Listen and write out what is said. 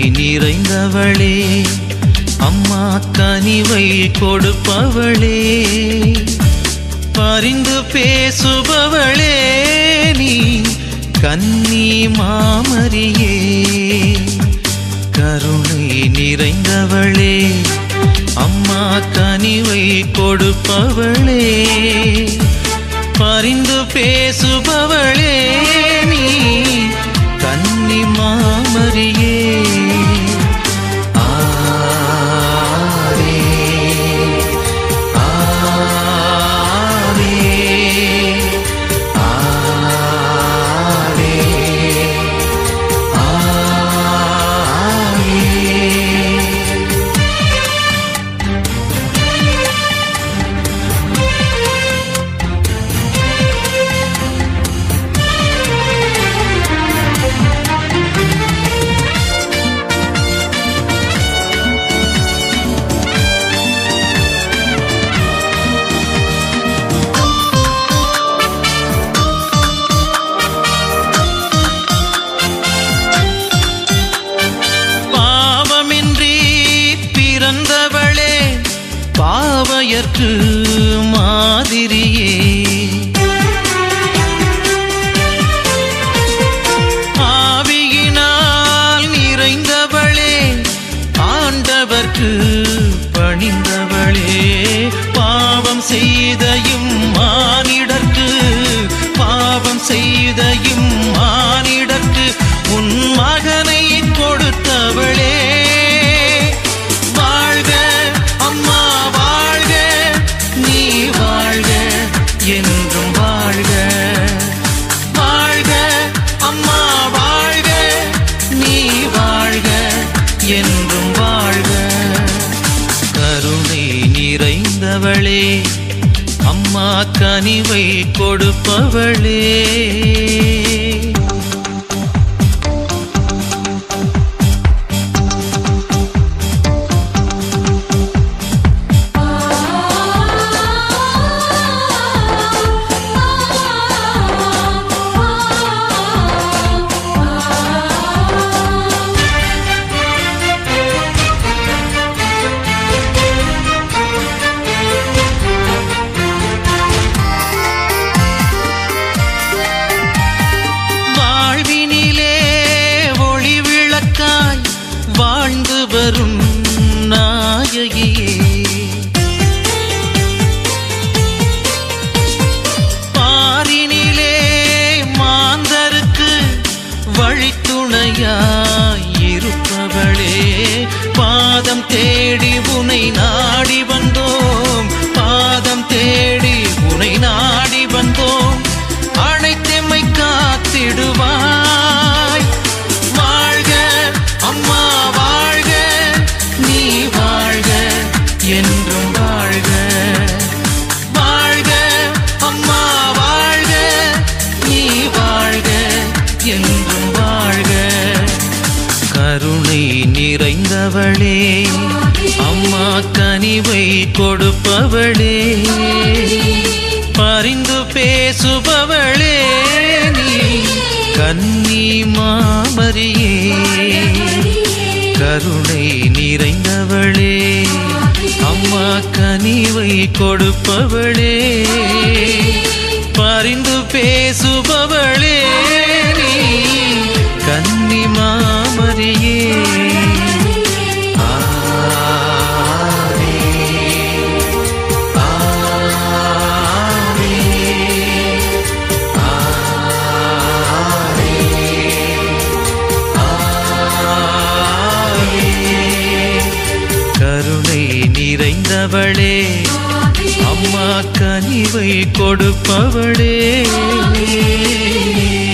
நிறைந்தவளே அம்மா கனிவை கொடுப்பவளே பரிந்து பேசுபவளே நீ கன்னி மாமரியே கருணை நிறைந்தவளே அம்மா கனிவை கொடுப்பவளே பரிந்து பேசுபவளே நீ கன்னி மாமரியே ஆவே ஆவே ஆவே ஆவே பாவமின்றி பிறந்தவளே பாவையற்று மாதிரியே ஆவியினால் நிறைந்தவளே ஆண்டவர்க்கு பணிந்தவளே பாவம் செய்தையும் மானிடர்க்கு பாவம் செய்தையும் மானிடர்க்கு உன் மகனை கொடுத்தவளே வாழ்க அம்மா வாழ்க நீ வாழ்க என்றும் வாழ்க வாழ்க அம்மா வாழ்க நீ வாழ்க என்றும் வாழ்க கருணை நிறைந்தவளே அம்மா கனிவை கொடுப்பவளே வாழ்வினிலே ஒளி விளக்காய் வாழ்ந்து வரும் நாயகியே பாரினிலே மாந்தருக்கு வழித்துணையாய் இருப்பவளே பாதம் தேடி உனை நாடி வந்தோம் பாதம் தேடி உனை நாடி வந்தோம் அனைத்தெம்மை காத்திடுவாய் வாழ்க அம்மா வாழ்க நீ வாழ்க என்றும் வாழ்க வாழ்க அம்மா வாழ்க நீ வாழ்க என்றும் வாழ்க கருணை நிறைந்தவளே அம்மா கனிவை கொடுப்பவளே பரிந்து பேசுபவளே நீ கன்னி மாமரியே கருணை நிறைந்தவளே அம்மா கனிவை கொடுப்பவளே பரிந்து பேசுபவளே நீ கன்னி மாமரியே ஆவே ஆவே கருணை நிறைந்தவளே அம்மா கனிவை கொடுப்பவளே